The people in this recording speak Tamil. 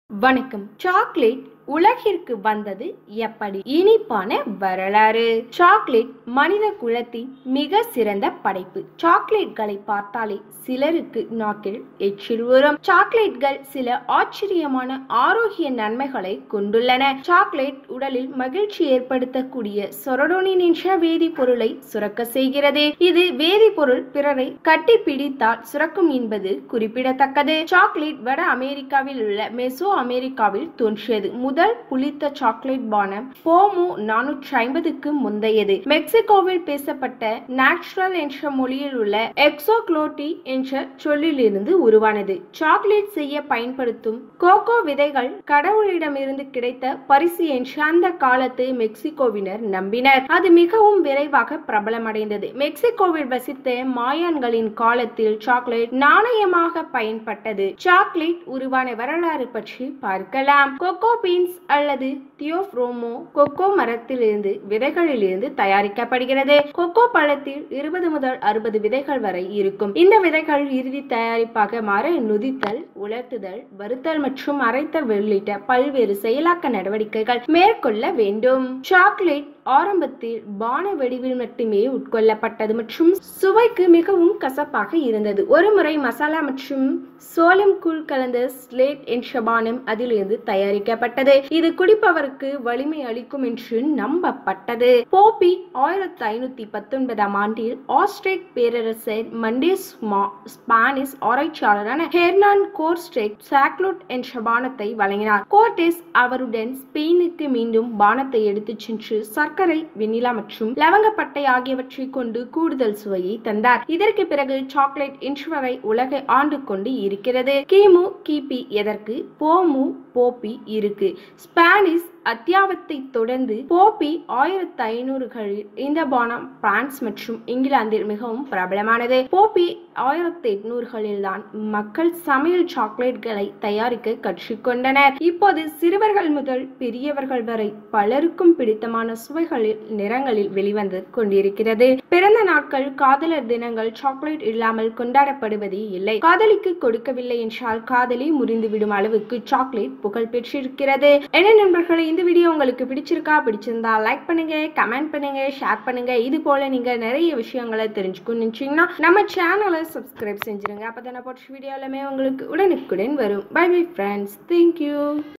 வணக்கம் சாக்லேட் உலகிற்கு வந்தது எப்படி இனிப்பான வரலாறு சாக்லேட் மனித குலத்தின் மிக சிறந்த படைப்பு சாக்லேட்களை பார்த்தாலே சிலருக்கு நாக்கில் எச்சில் ஊறும் சாக்லேட்கள் சில ஆச்சரியமான ஆரோக்கிய நன்மைகளை கொண்டுள்ளன சாக்லேட் உடலில் மகிழ்ச்சி ஏற்படுத்தக்கூடிய சொரடோனின் என்ற வேதிப்பொருளை சுரக்க செய்கிறது இது வேதிப்பொருள் பிறரை கட்டி பிடித்தால் சுரக்கும் என்பது குறிப்பிடத்தக்கது சாக்லேட் வட அமெரிக்காவில் உள்ள மெசோ அமெரிக்காவில் தோன்றியது முதல் புளித்த சாக்லேட் பானம் போமு நானூற்றி ஐம்பதுக்கு முந்தையது மெக்சிகோவில் பேசப்பட்ட நேச்சுரல் என்ற மொழியில் உள்ள எக்ஸோக்ளோட்டி என்ற சொல்லிலிருந்து உருவானது சாக்லேட் செய்ய பயன்படுத்தும் கோகோ விதைகள் கடவுளிடமிருந்து கிடைத்த பரிசு என்று அந்த காலத்து மெக்சிகோவினர் நம்பினர் அது மிகவும் விரைவாக பிரபலமடைந்தது மெக்சிகோவில் வசித்த மாயான்களின் காலத்தில் சாக்லேட் நாணயமாக பயன்பட்டது சாக்லேட் உருவான வரலாறு பற்றி பார்க்கலாம் கொக்கோ பீன்ஸ் அல்லது தியோஃப்ரோமோ கொக்கோ மரத்திலிருந்து விதைகளிலிருந்து தயாரிக்கப்படுகிறது கொக்கோ பழத்தில் இருபது முதல் அறுபது விதைகள் வரை இருக்கும் இந்த விதைகள் இறுதி தயாரிப்பாக மாற நுதித்தல் உலர்த்துதல் வறுத்தல் மற்றும் அரைத்தல் உள்ளிட்ட பல்வேறு செயலாக்க நடவடிக்கைகள் மேற்கொள்ள வேண்டும் சாக்லேட் ஆரம்பத்தில் பான வடிவில் மட்டுமே உட்கொள்ளப்பட்டது மற்றும் சுவைக்கு மிகவும் கசப்பாக இருந்தது ஒருமுறை மசாலா மற்றும் சோளம் கூழ் கலந்த ஸ்லேட் என்ற பானம் அதிலிருந்து தயாரிக்கப்பட்டது இது குடிப்பவருக்கு வலிமை அளிக்கும் என்று நம்பப்பட்டது போப்பி ஆயிரத்தி ஐநூத்தி பத்தொன்பதாம் ஆண்டில் ஆஸ்ட்ரேக் பேரரசர் மண்டேஸ் ஸ்பானிஷ் ஆராய்ச்சியாளரான ஹெர்னான் கோர்ஸ்ட்ரேக் சாக்லோட் என்ற பானத்தை வழங்கினார் கோர்டெஸ் அவருடன் ஸ்பெயினுக்கு மீண்டும் பானத்தை எடுத்துச் சென்று சர்க்கரை வெண்ணிலா மற்றும் லவங்கப்பட்டை ஆகியவற்றை கொண்டு கூடுதல் சுவையை தந்தார் இதற்கு பிறகு சாக்லேட் இன்று வரை உலகை ஆண்டு கொண்டு இருக்கிறது கிமு கிபி எதற்கு போமு போப்பி இருக்கு ஸ்பானிஷ் அத்தியாவத்தை தொடர்ந்து போப்பி ஆயிரத்தி ஐநூறுகளில் இந்த பானம் பிரான்ஸ் மற்றும் இங்கிலாந்தில் மிகவும் பிரபலமானது போப்பி ஆயிரத்தி எட்நூறுகளில் தான் மக்கள் சமையல் சாக்லேட்களை தயாரிக்க கற்றுக்கொண்டனர் இப்போது சிறுவர்கள் முதல் பெரியவர்கள் வரை பலருக்கும் பிடித்தமான சுவைகளில் நிறங்களில் வெளிவந்து கொண்டிருக்கிறது பிறந்த நாட்கள் காதலர் தினங்கள் சாக்லேட் இல்லாமல் கொண்டாடப்படுவதே இல்லை காதலிக்கு கொடுக்கவில்லை என்றால் காதலி முறிந்துவிடும் அளவுக்கு சாக்லேட் புகழ் பெற்றிருக்கிறது என்ன நண்பர்களே இந்த வீடியோ உங்களுக்கு பிடிச்சிருக்கா பிடிச்சிருந்தா லைக் பண்ணுங்க கமெண்ட் பண்ணுங்க ஷேர் பண்ணுங்க இது போல நீங்க நிறைய விஷயங்களை தெரிஞ்சுக்கணும் நினைச்சீங்கன்னா நம்ம சேனலை சப்ஸ்கிரைப் செஞ்சிருங்க அப்பதான் நான் போட்ட வீடியோ எல்லாமே உங்களுக்கு உடனுக்குடன் வரும் பை பை ஃப்ரெண்ட்ஸ் தேங்க்யூ